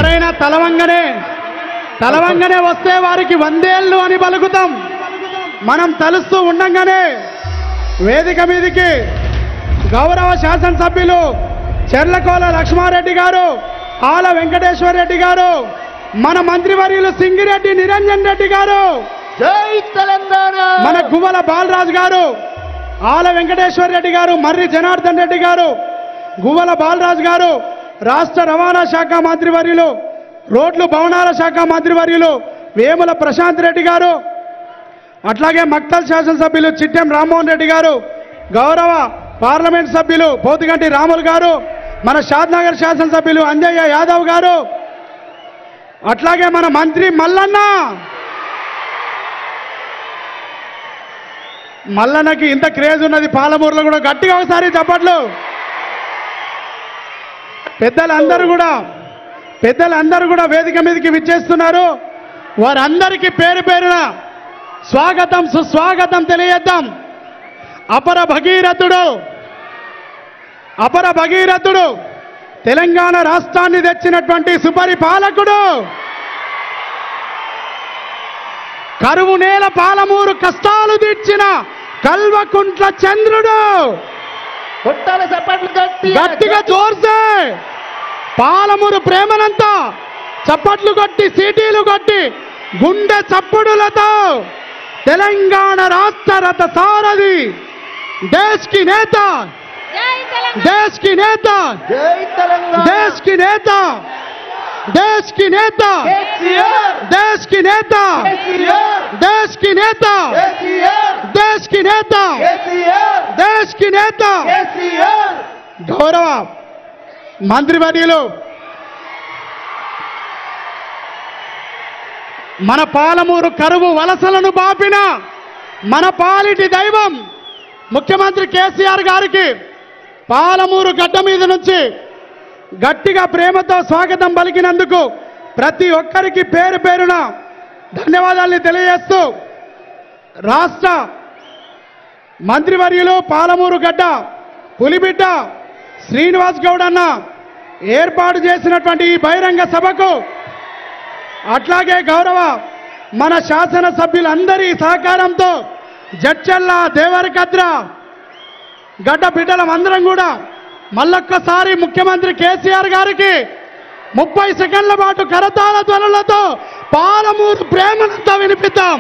ఎవరైనా తలవంగనే తలవంగనే వస్తే వారికి వందేళ్ళు అని పలుకుతాం మనం తలుస్తూ ఉండంగానే వేదిక మీదికి గౌరవ శాసనసభ్యులు చెర్లకోల లక్ష్మారెడ్డి గారు ఆల వెంకటేశ్వర రెడ్డి గారు మన మంత్రివర్యులు సింగిరెడ్డి నిరంజన్ రెడ్డి గారు జై తెలంగాణ మన గువ్వల బాలరాజు గారు ఆల వెంకటేశ్వర రెడ్డి గారు మర్రి జనార్దన్ రెడ్డి గారు గువ్వల బాలరాజు గారు రాష్ట్ర రవాణా శాఖ మంత్రివర్యులు రోడ్లు భవనాల శాఖ మంత్రివర్యులు వేముల ప్రశాంత్ రెడ్డి గారు అట్లాగే మక్తల్ శాసనసభ్యులు చిట్టెం రామ్మోహన్ రెడ్డి గారు గౌరవ పార్లమెంట్ సభ్యులు పోతుగంటి రాములు గారు మన షాద్నగర్ శాసనసభ్యులు అంజయ్య యాదవ్ గారు అట్లాగే మన మంత్రి మల్లన్న మల్లన్నకి ఇంత క్రేజ్ ఉన్నది పాలమూరులో కూడా గట్టిగా ఒకసారి చప్పట్లు పెద్దలందరూ కూడా పెద్దలందరూ కూడా వేదిక మీదకి విచ్చేస్తున్నారు వారందరికీ పేరు పేరున స్వాగతం సుస్వాగతం తెలియజేద్దాం అపర భగీరథుడు అపర భగీరథుడు తెలంగాణ రాష్ట్రాన్ని తెచ్చినటువంటి సుపరిపాలకుడు కరువు నేల పాలమూరు కష్టాలు తీర్చిన కల్వకుంట్ల చంద్రుడు కొట్టాల చప్పట్లు గట్టి గట్టిగా జోర్సే పాలమూరు ప్రేమనంతా చప్పట్లు కొట్టి సీటీలు కొట్టి గుండె చప్పుడులతో తెలంగాణ రాష్ట్ర రథ సారథి దేశ్ కి నేత దేశ్ కి నేత జై తెలంగాణ దేశ్ కి నేత దేశ్ కి నేత కేసీఆర్ దేశ్ కి నేత కేసీఆర్ దేశ్ కి నేత కేసీఆర్ దేశ్ కి నేత కేసీఆర్ దేశ్ కి నేత కేసీఆర్ గౌరవ మంత్రివర్యులు మన పాలమూరు కరువు వలసలను బాపిన మన పాలిటి దైవం ముఖ్యమంత్రి కేసీఆర్ గారికి పాలమూరు గడ్డ మీద నుంచి గట్టిగా ప్రేమతో స్వాగతం పలికినందుకు ప్రతి ఒక్కరికి పేరు పేరున ధన్యవాదాల్ని తెలియజేస్తూ రాష్ట్ర మంత్రివర్యులు పాలమూరు గడ్డ పులిబిడ్డ శ్రీనివాస్ గౌడ్ అన్న ఏర్పాటు చేసినటువంటి ఈ బహిరంగ సభకు అట్లాగే గౌరవ మన శాసన సభ్యులందరి సహకారంతో జడ్చల్ల దేవరకద్ర గడ్డ బిడ్డలం అందరం కూడా మళ్ళొక్కసారి ముఖ్యమంత్రి కేసీఆర్ గారికి ముప్పై సెకండ్ల పాటు కరతాళ ధ్వనులతో పాలమూరు ప్రేమనంతా వినిపిద్దాం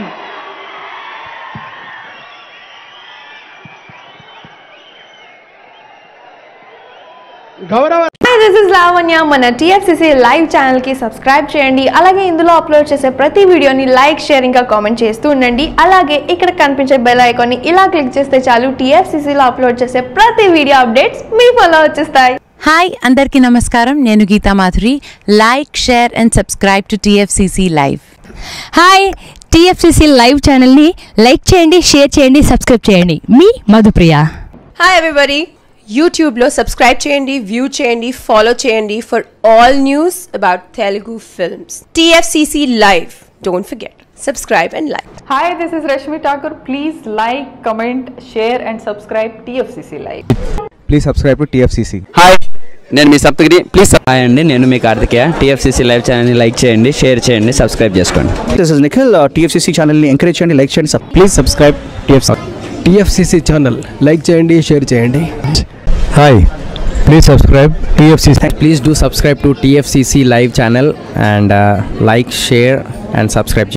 గౌరవ హాయ్ దిస్ ఇస్ లావణ్య మన టీఎఫ్సిసి లైవ్ ఛానల్కి సబ్స్క్రైబ్ చేయండి అలాగే ఇందులో అప్లోడ్ చేసే ప్రతి వీడియోని లైక్ షేర్ ఇంకా కామెంట్ చేస్తూ ఉండండి అలాగే ఇక్కడ కనిపించే బెల్ ఐకాన్ని ఇలా క్లిక్ చేస్తే చాలు టీఎఫ్సిసిలో అప్లోడ్ చేసే ప్రతి వీడియో అప్డేట్స్ మీ ఫోన్లో వచ్చేస్తాయి హాయ్ అందరికీ నమస్కారం నేను Geetha Madhuri like share and subscribe to TFCC live hi TFCC live ఛానల్ని లైక్ చేయండి షేర్ చేయండి సబ్స్క్రైబ్ చేయండి మీ మధుప్రియ హాయ్ ఎవ్రీబడి యూట్యూబ్లో సబ్స్క్రైబ్ చేయండి వ్యూ చేయండి ఫాలో చేయండి for all news about Telugu films TFCC live don't forget subscribe and like Hi, this is Rashmi Thakur. Please like, comment, share, and subscribe TFCC Live. Please subscribe to TFCC hi నేను మీ Saptagiri please hi అండి నేను మీ Karthikeya TFCC live ఛానల్ని like చేయండి share చేయండి subscribe చేసుకోండి this is Nikhil TFCC ఛానల్ని ఎంకరేజ్ చేయండి లైక్ చేయండి please subscribe TFC TFCC channel like చేయండి షేర్ చేయండి hi please subscribe TFCC please do subscribe to TFCC live channel and like share and subscribe